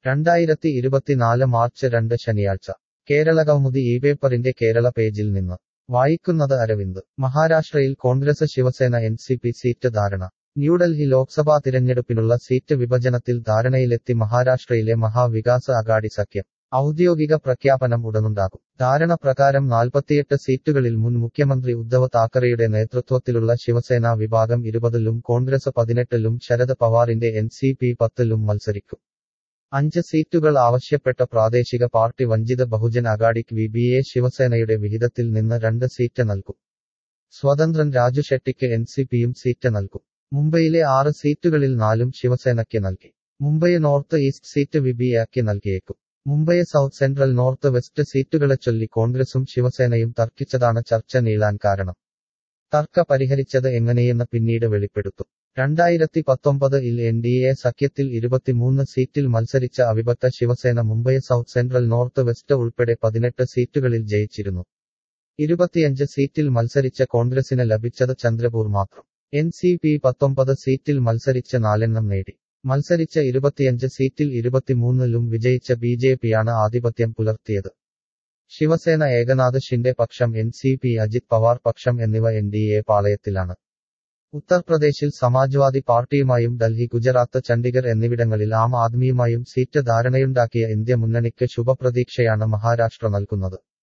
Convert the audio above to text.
രണ്ടായിരത്തി ഇരുപത്തിനാല് മാർച്ച് രണ്ട് ശനിയാഴ്ച കേരള കൗമുദി ഈ പേപ്പറിന്റെ കേരള പേജിൽ നിന്ന് വായിക്കുന്നത് അരവിന്ദ് മഹാരാഷ്ട്രയിൽ Congress Shiv Sena N C P seat ധാരണ ന്യൂഡൽഹി ലോക്സഭാ തിരഞ്ഞെടുപ്പിനുള്ള സീറ്റ് വിഭജനത്തിൽ ധാരണയിലെത്തി മഹാരാഷ്ട്രയിലെ മഹാവികാസ് അഗാഡി സഖ്യം ഔദ്യോഗിക പ്രഖ്യാപനം ഉടനുണ്ടാകും ധാരണ പ്രകാരം നാൽപ്പത്തിയെട്ട് സീറ്റുകളിൽ മുൻ മുഖ്യമന്ത്രി ഉദ്ധവ് താക്കറെയുടെ നേതൃത്വത്തിലുള്ള ശിവസേന വിഭാഗം ഇരുപതിലും കോൺഗ്രസ് പതിനെട്ടിലും ശരത് പവാറിന്റെ എൻ സി പി പത്തിലും മത്സരിക്കും അഞ്ച് സീറ്റുകൾ ആവശ്യപ്പെട്ട പ്രാദേശിക പാർട്ടി വഞ്ചിത ബഹുജൻ അഗാഡിക്ക് വി ബി എ ശിവസേനയുടെ വിഹിതത്തിൽ നിന്ന് രണ്ട് സീറ്റ് നൽകും സ്വതന്ത്രൻ രാജു ഷെട്ടിക്ക് എൻ സി പിയും സീറ്റ് നൽകും മുംബൈയിലെ ആറ് സീറ്റുകളിൽ നാലും ശിവസേനയ്ക്ക് നൽകി Mumbai north east seat V B എക്ക് നൽകിയേക്കും Mumbai south central north west സീറ്റുകളെ ചൊല്ലി കോൺഗ്രസും ശിവസേനയും തർക്കിച്ചതാണ് ചർച്ച നീളാൻ കാരണം തർക്ക പരിഹരിച്ചത് എങ്ങനെയെന്ന് പിന്നീട് വെളിപ്പെടുത്തും രണ്ടായിരത്തി പത്തൊമ്പത് ഇൽ എൻ ഡി എ സഖ്യത്തിൽ ഇരുപത്തിമൂന്ന് സീറ്റിൽ മത്സരിച്ച അവിഭക്ത Shiv Sena Mumbai south central north west ഉൾപ്പെടെ പതിനെട്ട് സീറ്റുകളിൽ ജയിച്ചിരുന്നു ഇരുപത്തിയഞ്ച് സീറ്റിൽ മത്സരിച്ച കോൺഗ്രസിന് ലഭിച്ചത് ചന്ദ്രപൂർ മാത്രം എൻ സി പി പത്തൊമ്പത് സീറ്റിൽ മത്സരിച്ച് നാലെണ്ണം നേടി മത്സരിച്ച ഇരുപത്തിയഞ്ച് സീറ്റിൽ ഇരുപത്തിമൂന്നിലും വിജയിച്ച ബി ജെ പിയാണ് ആധിപത്യം പുലർത്തിയത് ശിവസേന ഏകനാഥ് ഷിൻഡെ പക്ഷം N C P Ajit Pawar പക്ഷം എന്നിവ എൻ ഡി എ പാളയത്തിലാണ് ഉത്തർപ്രദേശിൽ സമാജ്വാദി പാർട്ടിയുമായും ഡൽഹി ഗുജറാത്ത് ചണ്ഡിഗർ എന്നിവിടങ്ങളിൽ ആം ആദ്മിയുമായും സീറ്റ് ധാരണയുണ്ടാക്കിയ ഇന്ത്യ മുന്നണിക്ക് ശുഭപ്രതീക്ഷയാണ് മഹാരാഷ്ട്ര നൽകുന്നത്